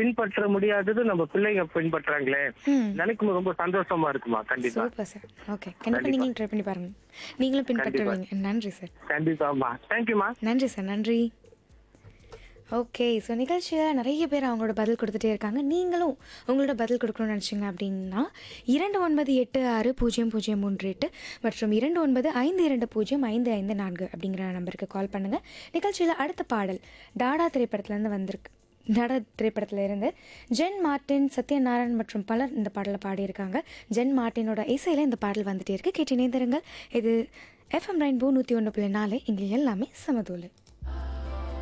பின்பற்ற முடியாதது நம்ம பிள்ளைங்க பின்பற்றாங்களே ம் நினைக்கும் போது ரொம்ப சந்தோஷமா இருக்குமா கண்டிப்பா சூப்பர் சார் ஓகே கண்டிப்பாக நீங்களும் ட்ரை பண்ணி பாருங்க நீங்களும் பின்பற்றுவீங்க நன்றி சார் கண்டிப்பாமா தேங்க்யூமா நன்றி சார் நன்றி ஓகே ஸோ நிகழ்ச்சியில் நிறைய பேர் அவங்களோட பதில் கொடுத்துட்டே இருக்காங்க நீங்களும் உங்களோட பதில் கொடுக்கணும்னு நினச்சிங்க அப்படின்னா இரண்டு ஒன்பது எட்டு ஆறு பூஜ்ஜியம் பூஜ்ஜியம் மூன்று எட்டு மற்றும் இரண்டு ஒன்பது ஐந்து இரண்டு பூஜ்ஜியம் ஐந்து ஐந்து நான்கு அப்படிங்கிற நம்பருக்கு கால் பண்ணுங்கள் நிகழ்ச்சியில் அடுத்த பாடல் டாடா திரைப்படத்துலேருந்து வந்திருக்கு டாடா திரைப்படத்தில் இருந்து ஜென் மார்ட்டின் சத்யநாராயண் மற்றும் பலர் இந்த பாடலை பாடியிருக்காங்க ஜென் மார்ட்டினோட இசையில் இந்த பாடல் வந்துட்டே இருக்கு கேட்டு இணைந்திருங்கள் இது எஃப்எம் ரெயின்போ நூற்றி ஒன்று புள்ளி நாலு இங்கே எல்லாமே சமதூளு